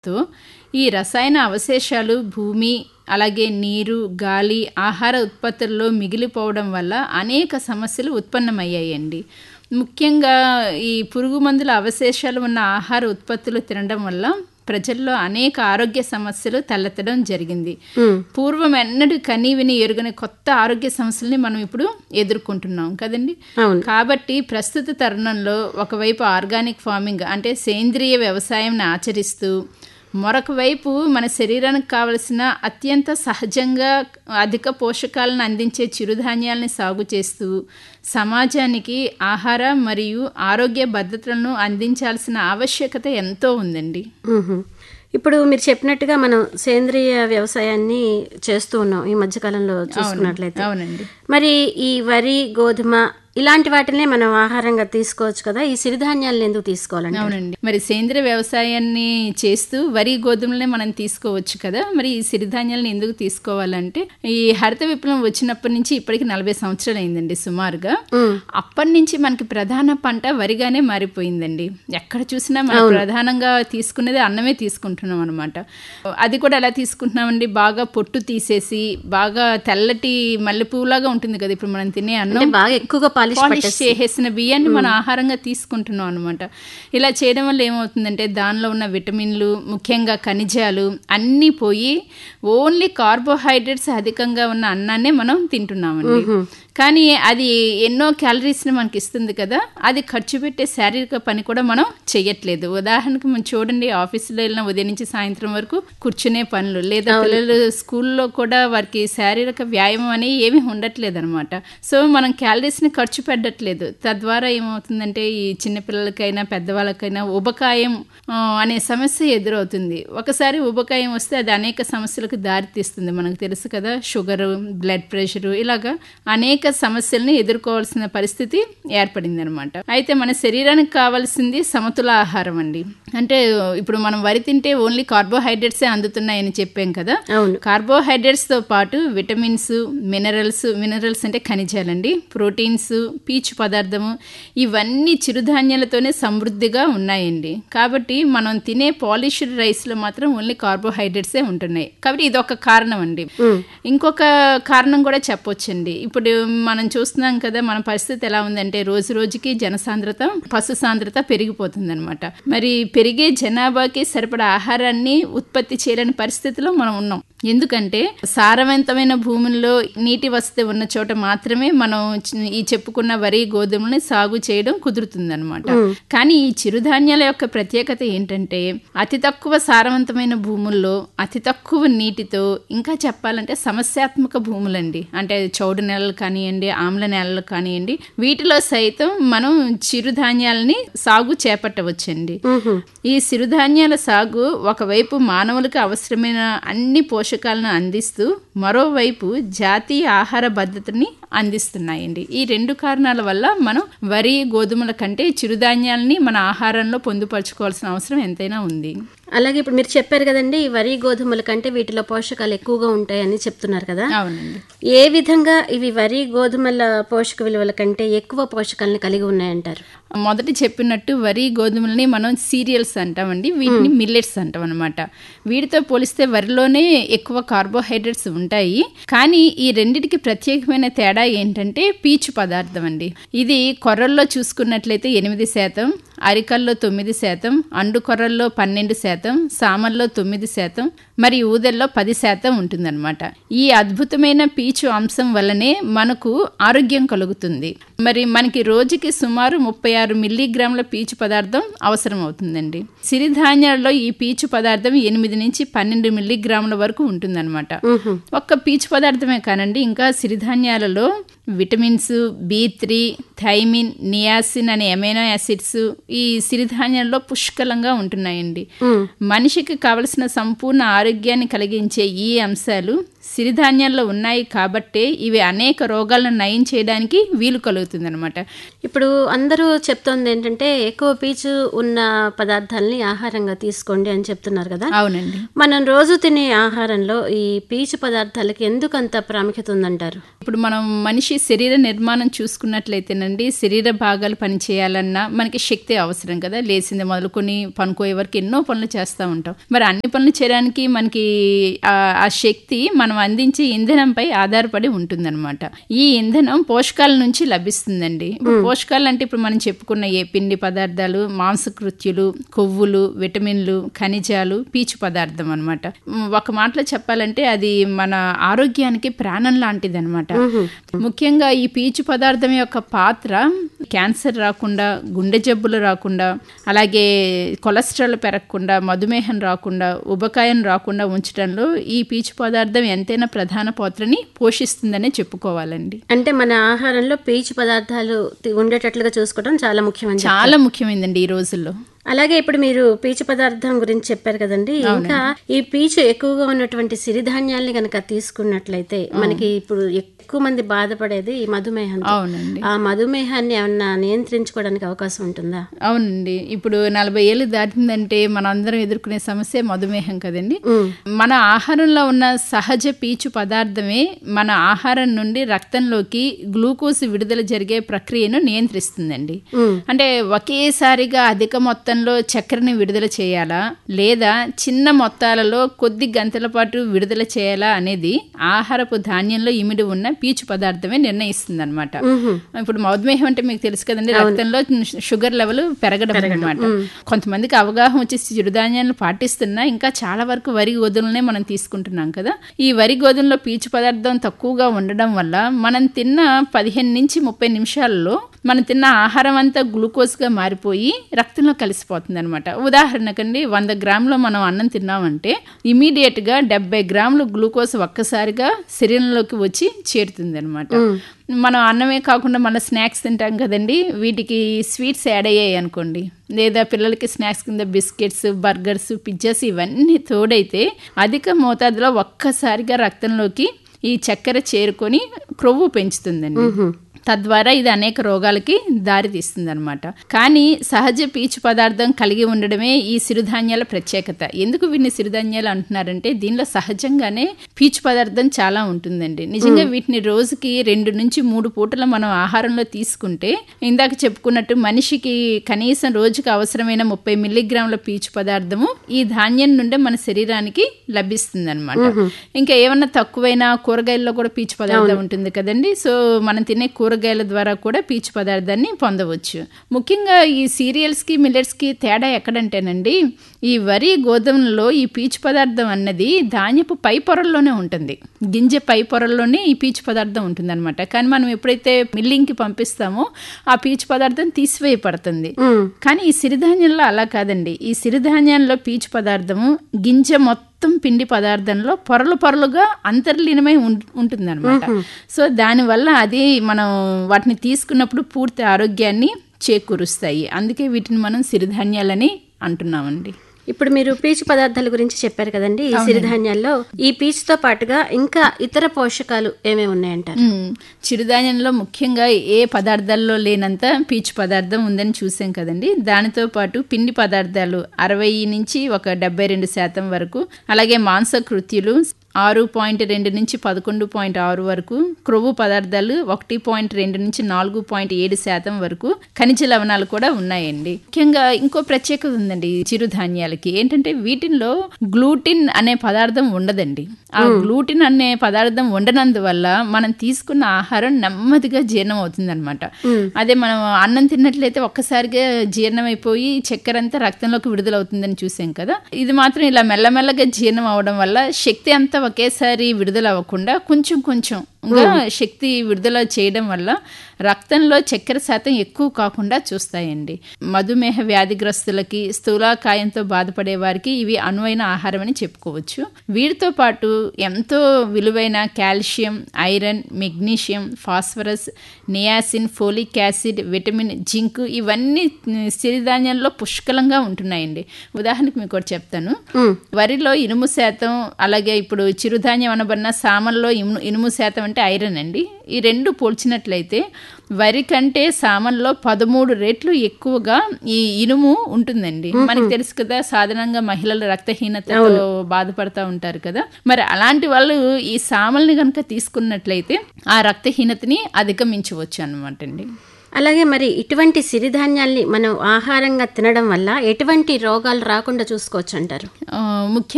తో ఈ రసాయన అవశేషాలు భూమి అలాగే నీరు గాలి ఆహార ఉత్పత్తుల్లో మిగిలిపోవడం వల్ల అనేక సమస్యలు ఉత్పన్నమయ్యాయండి ముఖ్యంగా ఈ పురుగు మందుల అవశేషాలు ఉన్న ఆహార ఉత్పత్తులు తినడం వల్ల ప్రజల్లో అనేక ఆరోగ్య సమస్యలు తలెత్తడం జరిగింది పూర్వం ఎన్నడూ కనీ విని ఎరుగని కొత్త ఆరోగ్య సమస్యల్ని మనం ఇప్పుడు ఎదుర్కొంటున్నాం కదండి అవును కాబట్టి ప్రస్తుత తరుణంలో ఒకవైపు ఆర్గానిక్ ఫార్మింగ్ అంటే సేంద్రియ వ్యవసాయం ఆచరిస్తూ మరొక వైపు మన శరీరానికి కావలసిన అత్యంత సహజంగా అధిక పోషకాలను అందించే చిరుధాన్యాలని సాగు చేస్తూ సమాజానికి ఆహార మరియు ఆరోగ్య భద్రతలను అందించాల్సిన ఆవశ్యకత ఎంతో ఉందండి మ్మ్. ఇప్పుడు మీరు చెప్పినట్టుగా మనం సేంద్రియ వ్యవసాయాన్ని చేస్తూ ఉన్నాం ఈ మధ్యకాలంలో చూసుకున్నట్లయితే అవునండి మరి ఈ వరి గోధుమ ఇలాంటి వాటినే మనం ఆహారంగా తీసుకోవచ్చు కదా ఈ సిరిధాన్యాలను ఎందుకు తీసుకోవాలండి అవునండి మరి సేంద్రియ వ్యవసాయాన్ని చేస్తూ వరి గోధుమలనే మనం తీసుకోవచ్చు కదా మరి ఈ సిరిధాన్యాలను ఎందుకు తీసుకోవాలంటే ఈ హరిత విప్లవం వచ్చినప్పటి నుంచి ఇప్పటికి నలభై సంవత్సరాలు అయిందండి సుమారుగా అప్పటి నుంచి మనకి ప్రధాన పంట వరిగానే మారిపోయిందండి ఎక్కడ చూసినా మనం ప్రధానంగా తీసుకునేది అన్నమే తీసుకుంటున్నాం అనమాట అది కూడా ఎలా తీసుకుంటున్నామండి బాగా పొట్టు తీసేసి బాగా తెల్లటి మల్లెపూలాగా ఉంటుంది కదా ఇప్పుడు మనం తినే అన్నం అంటే బాగా ఎక్కువగా పాలిష్ పాలిష్ చేసేసిన బియ్యాన్ని మనం ఆహారంగా తీసుకుంటున్నాం అనమాట ఇలా చేయడం వల్ల ఏమవుతుందంటే దానిలో ఉన్న విటమిన్లు ముఖ్యంగా ఖనిజాలు అన్నీ పోయి ఓన్లీ కార్బోహైడ్రేట్స్ అధికంగా ఉన్న అన్నాన్నే మనం తింటున్నామండి కానీ అది ఎన్నో క్యాలరీస్ని మనకి ఇస్తుంది కదా అది ఖర్చు పెట్టే శారీరక పని కూడా మనం చెయ్యట్లేదు ఉదాహరణకు మనం చూడండి ఆఫీసులో వెళ్ళిన ఉదయం నుంచి సాయంత్రం వరకు కూర్చునే పనులు లేదా పిల్లలు స్కూల్లో కూడా వారికి శారీరక వ్యాయామం అనేది ఏమీ ఉండట్లేదు అనమాట సో మనం క్యాలరీస్ని ఖర్చు పెట్టట్లేదు తద్వారా ఏమవుతుందంటే ఈ చిన్నపిల్లలకైనా పెద్దవాళ్ళకైనా ఉబకాయం ఆ, అనే సమస్య ఎదురవుతుంది ఒకసారి ఉబకాయం వస్తే అది అనేక సమస్యలకు దారితీస్తుంది మనకు తెలుసు కదా షుగరు బ్లడ్ ప్రెషరు ఇలాగా అనేక సమస్యల్ని ఎదుర్కోవాల్సిన పరిస్థితి ఏర్పడింది అనమాట అయితే మన శరీరానికి కావాల్సింది సమతుల ఆహారం అండి అంటే ఇప్పుడు మనం వరి తింటే ఓన్లీ కార్బోహైడ్రేట్సే అందుతున్నాయని చెప్పాం కదా అవును కార్బోహైడ్రేట్స్ తో పాటు విటమిన్స్ మినరల్స్ మినరల్స్ అంటే ఖనిజాలండి ప్రోటీన్స్ పీచు పదార్థము ఇవన్నీ చిరుధాన్యాలతోనే సమృద్ధిగా ఉన్నాయండి కాబట్టి మనం తినే పాలిష్డ్ రైస్ లో మాత్రం ఓన్లీ కార్బోహైడ్రేట్సే ఉంటున్నాయి కాబట్టి ఇది ఒక కారణం అండి ఇంకొక కారణం కూడా చెప్పొచ్చండి ఇప్పుడు మనం చూస్తున్నాం కదా మన పరిస్థితి ఎలా ఉందంటే రోజు రోజుకి జనసాంద్రత పశు సాంద్రత పెరిగిపోతుంది అనమాట మరి పెరిగే జనాభాకి సరిపడా ఆహారాన్ని ఉత్పత్తి చేయలేని పరిస్థితిలో మనం ఉన్నాం ఎందుకంటే సారవంతమైన భూముల్లో నీటి వసతి ఉన్న చోట మాత్రమే మనం చి- ఈ చెప్పుకున్న వరి గోధుమల్ని సాగు చేయడం కుదురుతుందన్నమాట కానీ ఈ చిరుధాన్యాల యొక్క ప్రత్యేకత ఏంటంటే అతి తక్కువ సారవంతమైన భూముల్లో అతి తక్కువ నీటితో ఇంకా చెప్పాలంటే సమస్యాత్మక భూములండి అంటే చౌడు నేలలు కానివ్వండి ఆమ్ల నేలలు కానివ్వండి వీటిలో సైతం మనం చిరుధాన్యాలని సాగు చేపట్టవచ్చండి ఈ సిరుధాన్యాల సాగు ఒకవైపు మానవులకు అవసరమైన అన్ని పోషకాలను అందిస్తూ మరోవైపు జాతీయ ఆహార భద్రతని అందిస్తున్నాయండి ఈ రెండు కారణాల వల్ల మనం వరి గోధుమల కంటే చిరుధాన్యాలని మన ఆహారంలో పొందుపరచుకోవాల్సిన అవసరం ఎంతైనా ఉంది అలాగే ఇప్పుడు మీరు చెప్పారు కదండి ఈ వరి గోధుమల కంటే వీటిలో పోషకాలు ఎక్కువగా ఉంటాయని చెప్తున్నారు కదా అవునండి ఏ విధంగా ఇవి వరి గోధుమల పోషక విలువల కంటే ఎక్కువ పోషకాలను కలిగి ఉన్నాయంటారు మొదటి చెప్పినట్టు వరి గోధుమలని మనం సీరియల్స్ అంటామండి వీటిని మిల్లెట్స్ అంటాం అనమాట వీటితో పోలిస్తే వరిలోనే ఎక్కువ కార్బోహైడ్రేట్స్ ఉంటాయి కానీ ఈ రెండిటికి ప్రత్యేకమైన తేడా ఏంటంటే పీచు పదార్థం అండి ఇది కొర్రల్లో చూసుకున్నట్లయితే ఎనిమిది శాతం అరికల్లో తొమ్మిది శాతం అండు కొర్రల్లో పన్నెండు శాతం సామల్లో తొమ్మిది శాతం మరి ఊదల్లో పది శాతం ఉంటుందన్నమాట ఈ అద్భుతమైన పీచు అంశం వల్లనే మనకు ఆరోగ్యం కలుగుతుంది మరి మనకి రోజుకి సుమారు ముప్పై ఆరు మిల్లీగ్రాముల పీచు పదార్థం అవసరం అవుతుందండి సిరిధాన్యాలలో ఈ పీచు పదార్థం ఎనిమిది నుంచి పన్నెండు మిల్లీగ్రాముల వరకు ఉంటుందన్నమాట ఒక్క పీచు పదార్థమే కానండి ఇంకా సిరిధాన్యాలలో vitamins B three thiamine niacin అనే అమైనో యాసిడ్స్ ఈ సిరిధాన్యాల్లో పుష్కలంగా ఉంటున్నాయండి మనిషికి కావలసిన సంపూర్ణ ఆరోగ్యాన్ని కలిగించే ఈ అంశాలు సిరిధాన్యాల్లో ఉన్నాయి కాబట్టే ఇవి అనేక రోగాలను నయం చేయడానికి వీలు కలుగుతుంది అనమాట ఇప్పుడు అందరూ చెప్తోంది ఏంటంటే ఎక్కువ పీచు ఉన్న పదార్థాలని ఆహారంగా తీసుకోండి అని చెప్తున్నారు కదా అవునండి మనం రోజు తినే ఆహారంలో ఈ పీచు పదార్థాలకి ఎందుకు అంత ప్రాముఖ్యత ఉందంటారు ఇప్పుడు మనం మనిషి శరీర నిర్మాణం చూసుకున్నట్లయితేనండి శరీర భాగాలు పనిచేయాలన్నా మనకి శక్తి అవసరం కదా లేచింది మొదలుకొని పనుకోయే వరకు ఎన్నో పనులు చేస్తూ ఉంటాం మరి అన్ని పనులు చేయడానికి మనకి ఆ ఆ శక్తి మనం అందించే ఇంధనంపై ఆధారపడి ఉంటుందన్నమాట ఈ ఇంధనం పోషకాల నుంచి లభిస్తుందండి ఇప్పుడు పోషకాలు అంటే ఇప్పుడు మనం చెప్పుకున్న ఏ పిండి పదార్థాలు మాంసకృత్యులు కొవ్వులు విటమిన్లు ఖనిజాలు పీచు పదార్థం అనమాట ఒక మాటలో చెప్పాలంటే అది మన ఆరోగ్యానికి ప్రాణం లాంటిది అనమాట ముఖ్యంగా ఈ పీచు పదార్థం యొక్క పాత్ర క్యాన్సర్ రాకుండా గుండె జబ్బులు రాకుండా అలాగే కొలెస్ట్రాల్ పెరగకుండా మధుమేహం రాకుండా ఉబకాయం రాకుండా ఉంచడంలో ఈ పీచు పదార్థం ఎంతైనా ప్రధాన పాత్రని పోషిస్తుందనే చెప్పుకోవాలండి అంటే మన ఆహారంలో పీచు పదార్థాలు తి- ఉండేటట్లుగా చూసుకోవడం చాలా ముఖ్యమని చెప్పారు. చాలా ముఖ్యమైందండి ఈ రోజుల్లో అలాగే ఇప్పుడు మీరు పీచు పదార్థం గురించి చెప్పారు కదండి ఇంకా ఈ పీచు ఎక్కువగా ఉన్నటువంటి సిరిధాన్యాల్ని గనక తీసుకున్నట్లయితే మనకి ఇప్పుడు ఎక్కువ మంది బాధపడేది ఈ మధుమేహం అవునండి ఆ మధుమేహాన్ని ఏమన్నా నియంత్రించుకోవడానికి అవకాశం ఉంటుందా అవునండి ఇప్పుడు నలభై ఏళ్ళు దాటిందంటే మనందరం ఎదుర్కొనే సమస్య మధుమేహం కదండి మన ఆహారంలో ఉన్న సహజ పీచు పదార్థమే మన ఆహారం నుండి రక్తంలోకి గ్లూకోజ్ విడుదల జరిగే ప్రక్రియను నియంత్రిస్తుందండి అంటే ఒకేసారిగా అధిక మొత్తంలో చక్కెరని విడుదల చేయాలా లేదా చిన్న మొత్తాలలో కొద్ది గంటల పాటు విడుదల చేయాలా అనేది ఆహారపు ధాన్యంలో ఇమిడి ఉన్న పీచు పదార్థమే నిర్ణయిస్తుంది అనమాట ఇప్పుడు మధుమేహం అంటే మీకు తెలుసు కదండి రక్తంలో షుగర్ లెవెల్ పెరగడం అనమాట కొంతమందికి అవగాహన వచ్చి చిరుధాన్యాలను పాటిస్తున్నా ఇంకా చాలా వరకు వరి గోధుమలనే మనం తీసుకుంటున్నాం కదా ఈ వరి గోధుమలో పీచు పదార్థం తక్కువగా ఉండడం వల్ల మనం తిన్న పదిహేను నుంచి ముప్పై నిమిషాల్లో మనం తిన్న ఆహారం అంతా గ్లూకోజ్గా మారిపోయి రక్తంలో కలిసిపోతుంది అనమాట ఉదాహరణకండి వంద గ్రాములు మనం అన్నం తిన్నామంటే ఇమీడియట్గా డెబ్బై గ్రాములు గ్లూకోజ్ ఒక్కసారిగా శరీరంలోకి వచ్చి చేరుతుంది అనమాట మనం అన్నమే కాకుండా మన స్నాక్స్ తింటాం కదండి వీటికి స్వీట్స్ యాడ్ అయ్యాయి అనుకోండి లేదా పిల్లలకి స్నాక్స్ కింద బిస్కెట్స్ బర్గర్స్ పిజ్జాస్ ఇవన్నీ తోడైతే అధిక మోతాదులో ఒక్కసారిగా రక్తంలోకి ఈ చక్కెర చేరుకొని క్రొవ్వు పెంచుతుందండి తద్వారా ఇది అనేక రోగాలకి దారితీస్తుంది అనమాట కానీ సహజ పీచు పదార్థం కలిగి ఉండడమే ఈ సిరుధాన్యాల ప్రత్యేకత ఎందుకు వీటిని సిరుధాన్యాలు అంటున్నారంటే దీనిలో సహజంగానే పీచు పదార్థం చాలా ఉంటుందండి నిజంగా వీటిని రోజుకి రెండు నుంచి మూడు పూటలు మనం ఆహారంలో తీసుకుంటే ఇందాక చెప్పుకున్నట్టు మనిషికి కనీసం రోజుకి అవసరమైన ముప్పై మిల్లీగ్రాముల పీచు పదార్థము ఈ ధాన్యం నుండే మన శరీరానికి లభిస్తుంది అనమాట ఇంకా ఏమన్నా తక్కువైనా కూరగాయల్లో కూడా పీచు పదార్థం ఉంటుంది కదండి సో మనం తినే కూరగాయల ద్వారా కూడా పీచు పదార్థాన్ని పొందవచ్చు ముఖ్యంగా ఈ సీరియల్స్కి మిల్లెట్స్కి తేడా ఎక్కడంటేనండి ఈ వరి గోధుమలలో ఈ పీచు పదార్థం అన్నది ధాన్యపు పై పొరల్లోనే ఉంటుంది గింజ పై పొరల్లోనే ఈ పీచు పదార్థం ఉంటుందన్నమాట కానీ మనం ఎప్పుడైతే మిల్లింగ్కి పంపిస్తామో ఆ పీచు పదార్థం తీసివేయబడుతుంది కానీ ఈ సిరిధాన్యంలో అలా కాదండి ఈ సిరిధాన్యంలో పీచు పదార్థము గింజ మొత్తం పిండి పదార్థంలో పొరలు పొరలుగా అంతర్లీనమై ఉంటుంది అనమాట సో దానివల్ల అది మనం వాటిని తీసుకున్నప్పుడు పూర్తి ఆరోగ్యాన్ని చేకూరుస్తాయి అందుకే వీటిని మనం సిరిధాన్యాలని అంటున్నామండి ఇప్పుడు మీరు పీచు పదార్థాల గురించి చెప్పారు కదండి ఈ సిరిధాన్యాల్లో ఈ పీచుతో పాటుగా ఇంకా ఇతర పోషకాలు ఏమేమి ఉన్నాయంటారు మ్మ్. చిరుధాన్యంలో ముఖ్యంగా ఏ పదార్థాల్లో లేనంత పీచు పదార్థం ఉందని చూసాం కదండి దానితో పాటు పిండి పదార్థాలు అరవై నుంచి ఒక డెబ్బై రెండు శాతం వరకు అలాగే మాంసకృత్యులు ఆరు పాయింట్ రెండు నుంచి పదకొండు పాయింట్ ఆరు వరకు క్రొవ్వు పదార్థాలు ఒకటి పాయింట్ రెండు నుంచి నాలుగు పాయింట్ ఏడు శాతం వరకు ఖనిజ లవణాలు కూడా ఉన్నాయండి ముఖ్యంగా ఇంకో ప్రత్యేకత ఉందండి ఈ చిరుధాన్యాలకి ఏంటంటే వీటిల్లో గ్లూటిన్ అనే పదార్థం ఉండదండి ఆ గ్లూటిన్ అనే పదార్థం ఉండనందువల్ల మనం తీసుకున్న ఆహారం నెమ్మదిగా జీర్ణం అవుతుంది అనమాట అదే మనం అన్నం తిన్నట్లయితే ఒక్కసారిగా జీర్ణమైపోయి చక్కెర అంతా రక్తంలోకి విడుదలవుతుందని చూసాం కదా ఇది మాత్రం ఇలా మెల్లమెల్లగా జీర్ణం అవడం వల్ల శక్తి అంతా ఒకేసారి విడుదల అవ్వకుండా కొంచెం కొంచెం గా శక్తి విడుదల చేయడం వల్ల రక్తంలో చక్కెర శాతం ఎక్కువ కాకుండా చూస్తాయండి మధుమేహ వ్యాధిగ్రస్తులకి స్థూలాకాయంతో బాధపడే వారికి ఇవి అనువైన ఆహారం అని చెప్పుకోవచ్చు వీటితో పాటు ఎంతో విలువైన calcium iron magnesium phosphorus niacin folic acid vitamin zinc ఇవన్నీ సిరిధాన్యాల్లో పుష్కలంగా ఉంటున్నాయండి ఉదాహరణకు మీకు ఒకటి చెప్తాను వరిలో ఇనుము శాతం అలాగే ఇప్పుడు చిరుధాన్యం అనబడిన సామల్లో ఇనుము ఇనుము శాతం అంటే అంటే ఐరన్ అండి ఈ రెండు పోల్చినట్లయితే వరి కంటే సామన్లో పదమూడు రెట్లు ఎక్కువగా ఈ ఇనుము ఉంటుందండి మనకి తెలుసు కదా సాధారణంగా మహిళలు రక్తహీనతతో బాధపడతా ఉంటారు కదా మరి అలాంటి వాళ్ళు ఈ సామల్ని కనుక తీసుకున్నట్లయితే ఆ రక్తహీనతని అధిగమించవచ్చు అనమాట అండి అలాగే మరి ఇటువంటి సిరిధాన్యాల్ని మనం ఆహారంగా తినడం వల్ల ఎటువంటి రోగాలు రాకుండా చూసుకోవచ్చు అంటారు ఆ, ముఖ్యంగా